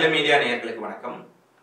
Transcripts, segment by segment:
அகில மீடியா நேயர்களுக்கு வணக்கம்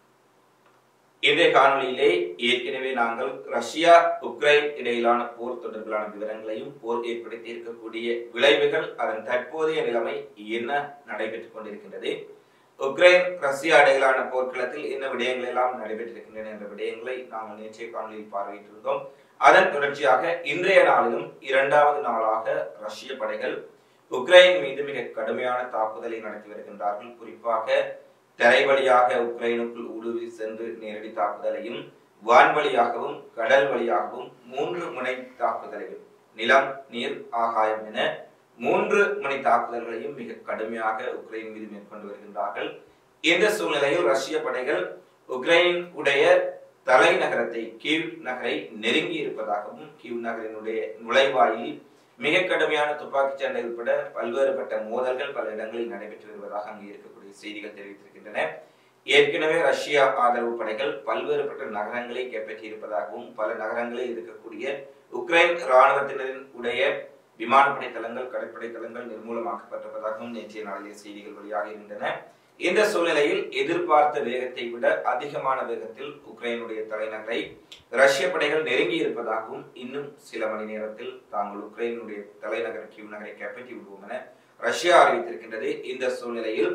இன்றைய காணொளியிலே ஏற்கனவே நாங்கள் ரஷ்யா உக்ரைன் இடையிலான போர் தொடர்பிலான விவரங்களையும் போர் ஏற்படுத்தி இருக்கக்கூடிய விளைவுகள் அதன் தற்போதைய நிலைமை என்ன நடைபெற்றுக் கொண்டிருக்கின்றது உக்ரைன் ரஷ்யா இடையிலான போர்க்களத்தில் என்ன விடயங்கள் எல்லாம் நடைபெற்றிருக்கின்றன என்ற விடயங்களை நாங்கள் நேற்றைய காணொலியில் பார்வையிட்டிருந்தோம் அதன் தொடர்ச்சியாக இன்றைய நாளிலும் இரண்டாவது நாளாக ரஷ்ய படைகள் உக்ரைன் மீது மிக கடுமையான தாக்குதலை நடத்தி வருகின்றார்கள் குறிப்பாக தரை வழியாக உக்ரைனுக்குள் ஊடுருவி சென்று நேரடி தாக்குதலையும் வான் வழியாகவும் கடல் வழியாகவும் மூன்று முனை தாக்குதலையும் நிலம் நீர் ஆகாயம் என மூன்று முனை தாக்குதல்களையும் மிக கடுமையாக உக்ரைன் மீது மேற்கொண்டு வருகின்றார்கள் இந்த சூழ்நிலையில் ரஷ்ய படைகள் உக்ரைன் உடைய தலைநகரத்தை கீவ் நகரை நெருங்கி இருப்பதாகவும் கீவ் நகரினுடைய நுழைவாயில் மிக கடுமையான துப்பாக்கிச் சண்டை உட்பட பல்வேறுபட்ட மோதல்கள் பல இடங்களில் நடைபெற்று வருவதாக அங்கு இருக்கக்கூடிய செய்திகள் தெரிவித்திருக்கின்றன ஏற்கனவே ரஷ்யா ஆதரவு படைகள் பல்வேறுபட்ட நகரங்களை கைப்பற்றி இருப்பதாகவும் பல நகரங்களில் இருக்கக்கூடிய உக்ரைன் இராணுவத்தினரின் உடைய விமானப்படை தளங்கள் கடற்படை தளங்கள் நிர்மூலமாக்கப்பட்டிருப்பதாகவும் நேற்றைய நாளிலே செய்திகள் வெளியாக இருந்தன இந்த சூழ்நிலையில் எதிர்பார்த்த வேகத்தை விட அதிகமான வேகத்தில் உக்ரைனுடைய தலைநகரை ரஷ்ய படைகள் நெருங்கி இருப்பதாகவும் இன்னும் சில மணி நேரத்தில் தாங்கள் உக்ரைனுடைய தலைநகர் கிவ் நகரை கைப்பற்றி விடுவோம் என ரஷ்யா அறிவித்திருக்கின்றது இந்த சூழ்நிலையில்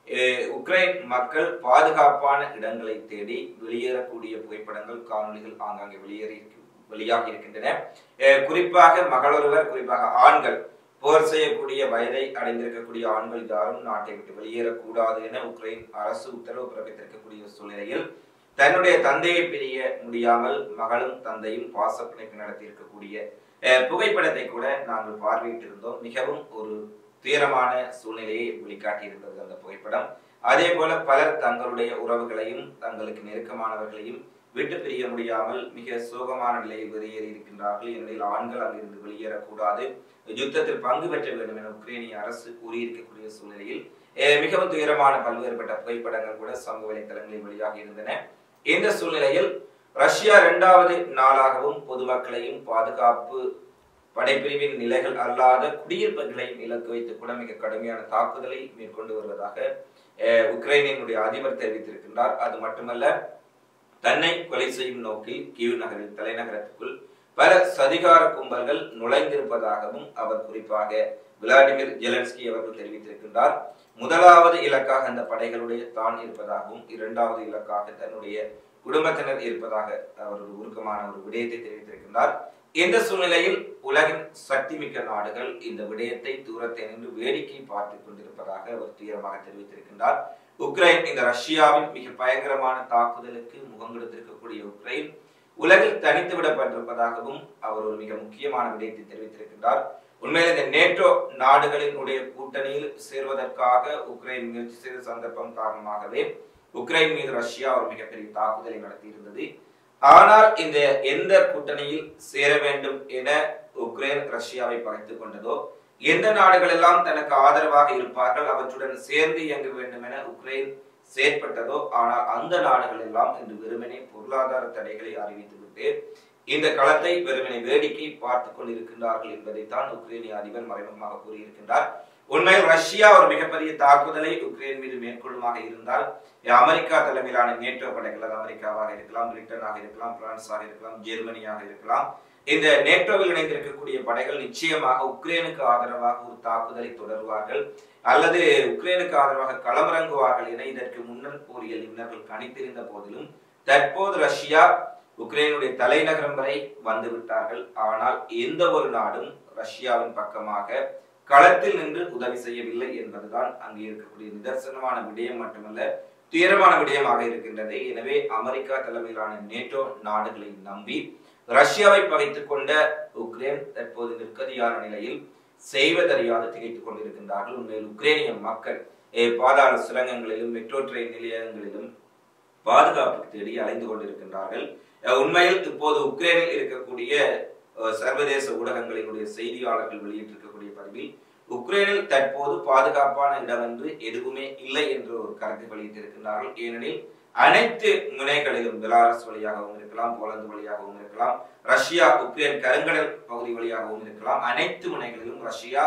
உக்ரைன் மக்கள் பாதுகாப்பான இடங்களை தேடி வெளியேறக்கூடிய புகைப்படங்கள் காணொலிகள் ஆங்காங்கே வெளியேறி வெளியாகி இருக்கின்றன குறிப்பாக மகளொருவர் குறிப்பாக ஆண்கள் போர் செய்யக்கூடிய வயதை அடைந்திருக்கக்கூடிய ஆண்கள் யாரும் நாட்டை விட்டு வெளியேறக்கூடாது என உக்ரைன் அரசு உத்தரவு பிறப்பித்திருக்கக்கூடிய சூழ்நிலையில் தன்னுடைய தந்தையை பிரிய முடியாமல் மகளும் தந்தையும் பாச பிணைப்பு நடத்தி இருக்கக்கூடிய புகைப்படத்தை கூட நாங்கள் பார்வையிட்டிருந்தோம் மிகவும் ஒரு துயரமான சூழ்நிலையை வெளிக்காட்டி இருந்தது அந்த புகைப்படம் அதே போல பலர் தங்களுடைய உறவுகளையும் தங்களுக்கு நெருக்கமானவர்களையும் விட்டு பிரிய முடியாமல் மிக சோகமான நிலையில் வெளியேறி இருக்கின்றார்கள் ஏனெனில் ஆண்கள் அங்கிருந்து வெளியேறக்கூடாது யுத்தத்தில் பங்கு பெற்ற வேண்டும் என உக்ரைனிய அரசு கூறியிருக்கக்கூடிய சூழ்நிலையில் மிகவும் துயரமான பல்வேறுபட்ட புகைப்படங்கள் கூட சமூக வலைதளங்களில் வெளியாக இருந்தன இந்த சூழ்நிலையில் ரஷ்யா இரண்டாவது நாளாகவும் பொதுமக்களையும் பாதுகாப்பு படைப்பிரிவின் நிலைகள் அல்லாத குடியிருப்புகளையும் இலக்கு வைத்து கூட மிக கடுமையான தாக்குதலை மேற்கொண்டு வருவதாக உக்ரைனினுடைய அதிபர் தெரிவித்திருக்கின்றார் அது மட்டுமல்ல தன்னை கொலை செய்யும் நோக்கில் கீவ் நகரின் தலைநகரத்துக்குள் பல சதிகார கும்பல்கள் நுழைந்திருப்பதாகவும் அவர் குறிப்பாக விளாடிமிர் ஜெலன்ஸ்கி அவர்கள் தெரிவித்திருக்கின்றார் முதலாவது இலக்காக அந்த படைகளுடைய தான் இருப்பதாகவும் இரண்டாவது இலக்காக தன்னுடைய குடும்பத்தினர் இருப்பதாக அவர் ஒரு உருக்கமான ஒரு விடயத்தை தெரிவித்திருக்கின்றார் இந்த சூழ்நிலையில் உலகின் சக்தி மிக்க நாடுகள் இந்த விடயத்தை தூரத்தை நின்று வேடிக்கை பார்த்துக் கொண்டிருப்பதாக அவர் தீவிரமாக தெரிவித்திருக்கின்றார் உக்ரைன் இந்த ரஷ்யாவின் மிக பயங்கரமான தாக்குதலுக்கு முகம் கொடுத்திருக்கக்கூடிய உக்ரைன் உலகில் தனித்து விடப்பட்டிருப்பதாகவும் அவர் ஒரு மிக முக்கியமான விடயத்தை தெரிவித்திருக்கின்றார் உண்மையில் இந்த நேட்டோ நாடுகளினுடைய கூட்டணியில் சேர்வதற்காக உக்ரைன் முயற்சி செய்த சந்தர்ப்பம் காரணமாகவே உக்ரைன் மீது ரஷ்யா ஒரு மிகப்பெரிய தாக்குதலை நடத்தி இருந்தது ஆனால் இந்த எந்த கூட்டணியில் சேர வேண்டும் என உக்ரைன் ரஷ்யாவை பகைத்துக் கொண்டதோ எந்த நாடுகள் எல்லாம் தனக்கு ஆதரவாக இருப்பார்கள் அவற்றுடன் சேர்ந்து இயங்க வேண்டும் என உக்ரைன் செயற்பட்டதோ ஆனால் அந்த நாடுகள் எல்லாம் இன்று வெறுமனே பொருளாதார தடைகளை அறிவித்துவிட்டு இந்த களத்தை வெறுமனை வேடிக்கை பார்த்து கொண்டிருக்கின்றார்கள் என்பதைத்தான் உக்ரைனிய அதிபர் மறைமுகமாக கூறியிருக்கின்றார் உண்மையில் ரஷ்யா ஒரு மிகப்பெரிய தாக்குதலை உக்ரைன் மீது மேற்கொள்ளுமாக இருந்தால் அமெரிக்கா தலைமையிலான நேட்டோ படைகள் அது அமெரிக்காவாக இருக்கலாம் பிரிட்டனாக இருக்கலாம் பிரான்ஸாக இருக்கலாம் ஜெர்மனியாக இருக்கலாம் இந்த நேட்டோவில் இணைந்திருக்கக்கூடிய படைகள் நிச்சயமாக உக்ரைனுக்கு ஆதரவாக ஒரு தாக்குதலை தொடர்வார்கள் அல்லது உக்ரைனுக்கு ஆதரவாக களமிறங்குவார்கள் என இதற்கு முன்னர் கூறிய நிபுணர்கள் கணித்திருந்த போதிலும் தற்போது ரஷ்யா உக்ரைனுடைய தலைநகரம் வரை வந்து விட்டார்கள் ஆனால் எந்த ஒரு நாடும் ரஷ்யாவின் பக்கமாக களத்தில் நின்று உதவி செய்யவில்லை என்பதுதான் அங்கே இருக்கக்கூடிய நிதர்சனமான விடயம் மட்டுமல்ல துயரமான விடயமாக இருக்கின்றது எனவே அமெரிக்கா தலைமையிலான நேட்டோ நாடுகளை நம்பி ரஷ்யாவை பகைத்துக் கொண்ட உக்ரைன் தற்போது நிற்கதியான நிலையில் செய்வதறியாது திகைத்துக் கொண்டிருக்கின்றார்கள் உண்மையில் உக்ரைனிய மக்கள் பாதாள சுரங்கங்களிலும் மெட்ரோ ட்ரெயின் நிலையங்களிலும் பாதுகாப்பு தேடி அலைந்து கொண்டிருக்கின்றார்கள் உண்மையில் இப்போது உக்ரைனில் இருக்கக்கூடிய சர்வதேச ஊடகங்களினுடைய செய்தியாளர்கள் வெளியிட்டிருக்கக்கூடிய பதிவில் உக்ரைனில் தற்போது பாதுகாப்பான இடம் என்று எதுவுமே இல்லை என்று ஒரு கருத்தை வெளியிட்டிருக்கின்றார்கள் ஏனெனில் அனைத்து முனைகளிலும் பெலாரஸ் வழியாகவும் இருக்கலாம் போலந்து வழியாகவும் இருக்கலாம் ரஷ்யா உக்ரைன் கருங்கடல் பகுதி வழியாகவும் இருக்கலாம் அனைத்து முனைகளிலும் ரஷ்யா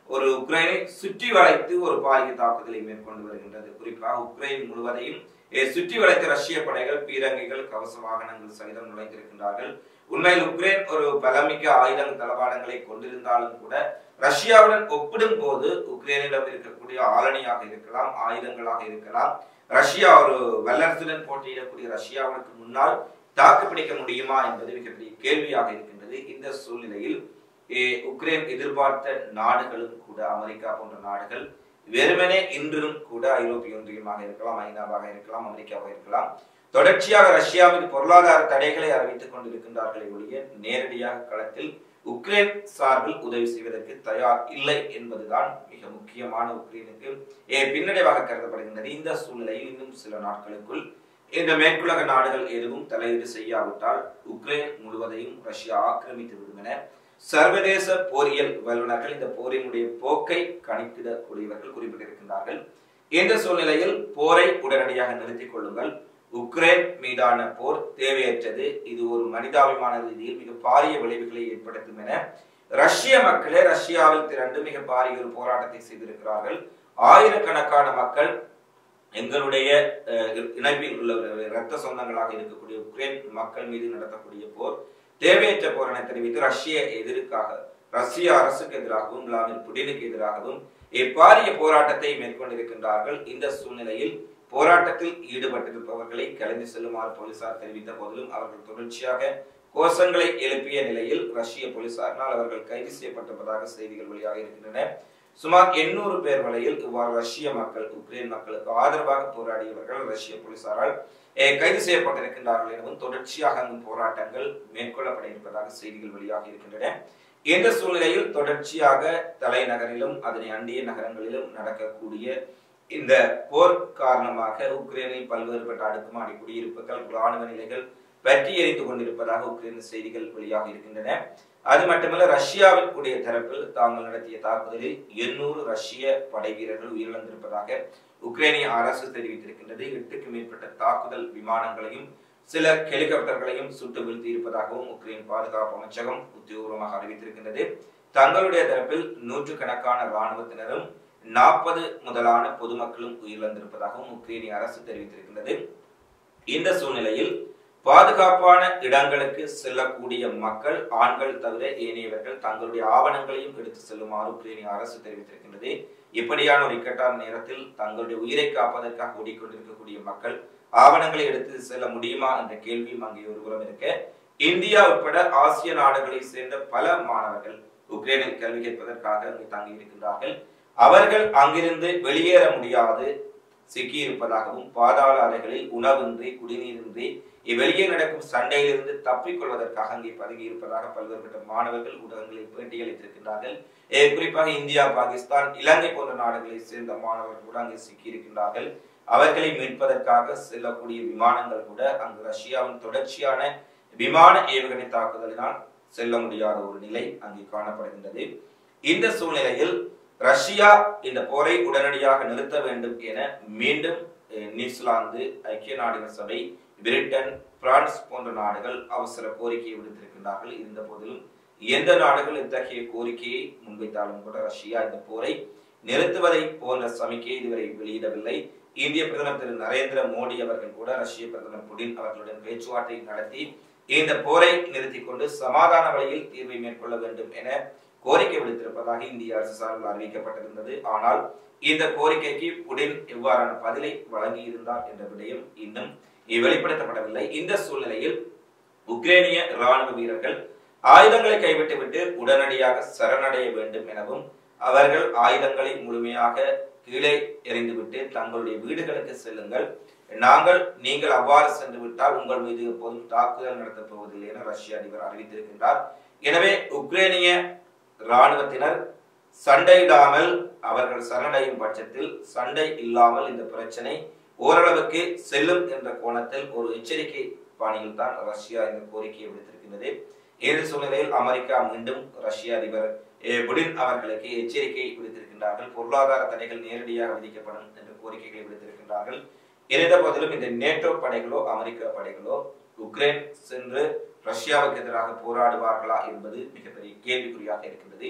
ஒரு உக்ரைனை சுற்றி வளைத்து ஒரு பாரிய தாக்குதலை மேற்கொண்டு வருகின்றது குறிப்பாக உக்ரைன் முழுவதையும் eh, சுற்றி வளைத்த ரஷ்ய படைகள் பீரங்கிகள் கவச வாகனங்கள் சகிதம் நுழைந்திருக்கின்றார்கள் உண்மையில் உக்ரைன் ஒரு பலமிக்க ஆயுதம் தளவாடங்களை கொண்டிருந்தாலும் கூட ரஷ்யாவுடன் ஒப்பிடும் போது உக்ரைனிடம் இருக்கக்கூடிய ஆளணியாக இருக்கலாம் ஆயுதங்களாக இருக்கலாம் ரஷ்யா ஒரு வல்லரசுடன் போட்டியிடக்கூடிய ரஷ்யாவுக்கு முன்னால் தாக்கு பிடிக்க முடியுமா என்பது மிகப்பெரிய கேள்வியாக இருக்கின்றது இந்த சூழ்நிலையில் eh, உக்ரைன் எதிர்பார்த்த நாடுகளும் கூட அமெரிக்கா போன்ற நாடுகள் வெறுமனே இன்றும் கூட ஐரோப்பிய ஒன்றியமாக இருக்கலாம் ஐநாவாக இருக்கலாம் அமெரிக்காவாக இருக்கலாம் தொடர்ச்சியாக ரஷ்யாவின் பொருளாதார தடைகளை அறிவித்துக் கொண்டிருக்கின்றார்களே ஒழிய நேரடியாக களத்தில் உக்ரைன் சார்பில் உதவி செய்வதற்கு தயார் இல்லை என்பதுதான் மிக முக்கியமான உக்ரைனுக்கு eh, பின்னடைவாக கருதப்படுகின்றது இந்த சூழ்நிலையில் இன்னும் சில நாட்களுக்குள் இந்த மேற்குலக நாடுகள் எதுவும் தலையீடு செய்யாவிட்டால் உக்ரைன் முழுவதையும் ரஷ்யா ஆக்கிரமித்து விடும் என சர்வதேச போரியல் வல்லுநர்கள் இந்த போரினுடைய போக்கை கணிப்பிடக்கூடியவர்கள் குறிப்பிட்டிருக்கின்றார்கள் இந்த சூழ்நிலையில் போரை உடனடியாக நிறுத்திக் கொள்ளுங்கள் உக்ரைன் மீதான போர் தேவையற்றது இது ஒரு மனிதாபிமான ரீதியில் மிக பாரிய விளைவுகளை ஏற்படுத்தும் என ரஷ்ய மக்களே ரஷ்யாவில் திரண்டு மிக பாரிய ஒரு போராட்டத்தை செய்திருக்கிறார்கள் ஆயிரக்கணக்கான மக்கள் எங்களுடைய அஹ், இணைப்பில் உள்ள இரத்த சொந்தங்களாக இருக்கக்கூடிய உக்ரைன் மக்கள் மீது நடத்தக்கூடிய போர் தேவையற்ற போர் என தெரிவித்து ரஷ்ய எதிர்க்காக ரஷ்ய அரசுக்கு எதிராகவும் விளாடிமிர் புடினுக்கு எதிராகவும் இப்பாரிய போராட்டத்தை மேற்கொண்டிருக்கின்றார்கள் இந்த சூழ்நிலையில் போராட்டத்தில் ஈடுபட்டிருப்பவர்களை கிளம்பி செல்லுமாறு போலீசார் தெரிவித்த போதிலும் அவர்கள் தொடர்ச்சியாக கோஷங்களை எழுப்பிய நிலையில் ரஷ்ய போலீசாரினால் அவர்கள் கைது செய்யப்பட்டிருப்பதாக செய்திகள் வெளியாக இருக்கின்றன சுமார் எண்ணூறு பேர் வரையில் இவ்வாறு ரஷ்ய மக்கள் உக்ரைன் மக்களுக்கு ஆதரவாக போராடியவர்கள் ரஷ்ய போலீசாரால் eh, கைது செய்யப்பட்டிருக்கின்றார்கள் எனவும் தொடர்ச்சியாக அங்கு போராட்டங்கள் மேற்கொள்ளப்பட இருப்பதாக செய்திகள் வெளியாக இருக்கின்றன இந்த சூழ்நிலையில் தொடர்ச்சியாக தலைநகரிலும் அதனை அண்டிய நகரங்களிலும் நடக்கக்கூடிய இந்த போர் காரணமாக உக்ரைனில் பல்வேறுபட்ட அடுக்குமாடி குடியிருப்புகள் ராணுவ நிலைகள் பற்றி எரிந்து கொண்டிருப்பதாக உக்ரைன் செய்திகள் வெளியாக இருக்கின்றன அது மட்டுமல்ல ரஷ்யாவின் கூடிய தரப்பில் தாங்கள் நடத்திய தாக்குதலில் எண்ணூறு ரஷ்ய படை வீரர்கள் உயிரிழந்திருப்பதாக உக்ரைனிய அரசு தெரிவித்திருக்கின்றது எட்டுக்கு மேற்பட்ட தாக்குதல் விமானங்களையும் சில ஹெலிகாப்டர்களையும் சுட்டு வீழ்த்தி இருப்பதாகவும் உக்ரைன் பாதுகாப்பு அமைச்சகம் உத்தியோகமாக அறிவித்திருக்கின்றது தங்களுடைய தரப்பில் நூற்றுக்கணக்கான இராணுவத்தினரும் நாற்பது முதலான பொதுமக்களும் உயிரிழந்திருப்பதாகவும் உக்ரைனிய அரசு தெரிவித்திருக்கின்றது இந்த சூழ்நிலையில் பாதுகாப்பான இடங்களுக்கு செல்லக்கூடிய மக்கள் ஆண்கள் தவிர ஏனையவர்கள் தங்களுடைய ஆவணங்களையும் எடுத்து செல்லுமாறு உக்ரைனிய அரசு தெரிவித்திருக்கின்றது இப்படியான ஒரு இக்கட்டான நேரத்தில் தங்களுடைய உயிரை காப்பதற்காக ஓடிக்கொண்டிருக்கக்கூடிய மக்கள் ஆவணங்களை எடுத்து செல்ல முடியுமா என்ற கேள்வியும் அங்கே ஒருபுறம் இருக்க இந்தியா உட்பட ஆசிய நாடுகளை சேர்ந்த பல மாணவர்கள் உக்ரைனில் கல்வி கேட்பதற்காக அங்கு தங்கி இருக்கின்றார்கள் அவர்கள் அங்கிருந்து வெளியேற முடியாது சிக்கியிருப்பதாகவும் பாதாள அறைகளில் உணவின்றி குடிநீரின்றி வெளியே நடக்கும் சண்டையிலிருந்து தப்பிக்கொள்வதற்காக அங்கே பதுங்கி இருப்பதாக பல்வேறுபட்ட மாணவர்கள் ஊடகங்களில் பேட்டியளித்திருக்கின்றார்கள் ஏ, குறிப்பாக இந்தியா பாகிஸ்தான் இலங்கை போன்ற நாடுகளை சேர்ந்த மாணவர்கள் கூட அங்கே சிக்கியிருக்கின்றார்கள் அவர்களை மீட்பதற்காக செல்லக்கூடிய விமானங்கள் கூட அங்கு ரஷ்யாவின் தொடர்ச்சியான விமான ஏவுகணை தாக்குதலினால் செல்ல முடியாத ஒரு நிலை அங்கே காணப்படுகின்றது இந்த சூழ்நிலையில் ரஷ்யா இந்த போரை உடனடியாக நிறுத்த வேண்டும் என மீண்டும் அஹ், நியூசிலாந்து ஐக்கிய நாடுகள் சபை பிரிட்டன் பிரான்ஸ் போன்ற நாடுகள் அவசர கோரிக்கையை விடுத்திருக்கின்றார்கள் இருந்த போதிலும் எந்த நாடுகள் இத்தகைய கோரிக்கையை முன்வைத்தாலும் கூட ரஷ்யா இந்த போரை நிறுத்துவதை போன்ற சமிக்கையை இதுவரை வெளியிடவில்லை இந்திய பிரதமர் திரு நரேந்திர மோடி அவர்கள் கூட ரஷ்ய பிரதமர் புடின் அவர்களுடன் பேச்சுவார்த்தை நடத்தி இந்த போரை நிறுத்திக் கொண்டு சமாதான வழியில் தீர்வை மேற்கொள்ள வேண்டும் என கோரிக்கை விடுத்திருப்பதாக இந்திய அரசு சார்பில் அறிவிக்கப்பட்டிருந்தது ஆனால் இந்த கோரிக்கைக்கு புடின் எவ்வாறான பதிலை வழங்கி இருந்தார் என்ற விடயம் இன்னும் வெளிப்படுத்தப்படவில்லை இந்த சூழ்நிலையில் உக்ரைனிய ராணுவ வீரர்கள் ஆயுதங்களை கைவிட்டுவிட்டு உடனடியாக சரணடைய வேண்டும் எனவும் அவர்கள் ஆயுதங்களை முழுமையாக கீழே எறிந்துவிட்டு தங்களுடைய வீடுகளுக்கு செல்லுங்கள் நாங்கள் நீங்கள் அவ்வாறு சென்று விட்டால் உங்கள் மீது எப்போதும் தாக்குதல் நடத்தப் போவதில்லை என ரஷ்ய அதிபர் அறிவித்திருக்கின்றார் எனவே உக்ரைனிய இராணுவத்தினர் சண்டையிடாமல் அவர்கள் சரணடையும் பட்சத்தில் சண்டை இல்லாமல் இந்த பிரச்சனை ஓரளவுக்கு செல்லும் என்ற கோணத்தில் ஒரு எச்சரிக்கை பாணியில் தான் ரஷ்யா இந்த கோரிக்கையை விடுத்திருக்கின்றது இந்த சூழ்நிலையில் அமெரிக்கா மீண்டும் ரஷ்ய அதிபர் eh, புடின் அவர்களுக்கு எச்சரிக்கை விடுத்திருக்கின்றார்கள் பொருளாதார தடைகள் நேரடியாக விதிக்கப்படும் என்ற கோரிக்கைகளை விடுத்திருக்கின்றார்கள் இருந்த போதிலும் இந்த நேட்டோ படைகளோ அமெரிக்க படைகளோ உக்ரைன் சென்று ரஷ்யாவுக்கு எதிராக போராடுவார்களா என்பது மிகப்பெரிய கேள்விக்குறியாக இருக்கின்றது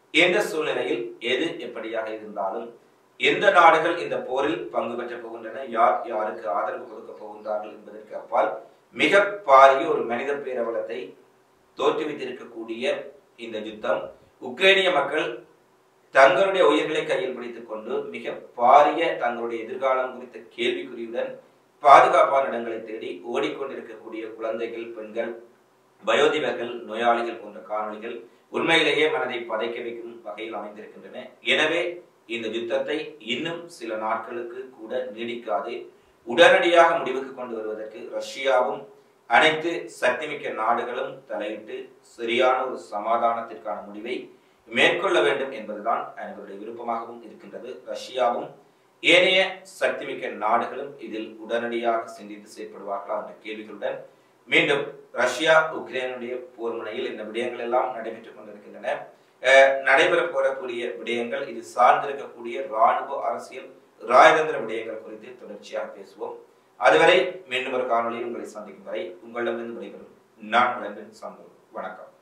என்ற சூழ்நிலையில் எது எப்படியாக இருந்தாலும் எந்த நாடுகள் இந்த போரில் பங்கு பெற்றப் போகின்றன யார் யாருக்கு ஆதரவு கொடுக்க போகின்றார்கள் என்பதற்கு அப்பால் மிக பாரிய ஒரு மனித பேரவலத்தை தோற்றுவித்திருக்கக்கூடிய இந்த யுத்தம் உக்ரைனிய மக்கள் தங்களுடைய உயிர்களை கையில் பிடித்துக் கொண்டு மிக பாரிய தங்களுடைய எதிர்காலம் குறித்த கேள்விக்குறியுடன் பாதுகாப்பான இடங்களை தேடி ஓடிக்கொண்டிருக்கக்கூடிய குழந்தைகள் பெண்கள் வயோதிபர்கள் நோயாளிகள் போன்ற காணொளிகள் உண்மையிலேயே மனதை பதைக்க வைக்கும் வகையில் அமைந்திருக்கின்றன எனவே இந்த யுத்தத்தை இன்னும் சில நாட்களுக்கு கூட நீடிக்காது உடனடியாக முடிவுக்கு கொண்டு வருவதற்கு ரஷ்யாவும் அனைத்து சக்திமிக்க நாடுகளும் தலையிட்டு சரியான ஒரு சமாதானத்திற்கான முடிவை மேற்கொள்ள வேண்டும் என்பதுதான் எங்களுடைய விருப்பமாகவும் இருக்கின்றது ரஷ்யாவும் ஏனைய சக்திமிக்க நாடுகளும் இதில் உடனடியாக சிந்தித்து செயற்படுவார்களா என்ற கேள்விகளுடன் மீண்டும் ரஷ்யா உக்ரைனுடைய போர் முனையில் இந்த விடயங்கள் எல்லாம் நடைபெற்றுக் கொண்டிருக்கின்றன அஹ் நடைபெற போறக்கூடிய விடயங்கள் இது சார்ந்திருக்கக்கூடிய ராணுவ அரசியல் ராஜதந்திர விடயங்கள் குறித்து தொடர்ச்சியாக பேசுவோம் அதுவரை மீண்டும் ஒரு காணொலியில் உங்களை சந்திக்கும் வரை உங்களிடமிருந்து விடைபெறும் நான் வளர்ந்து சம்பவம் வணக்கம்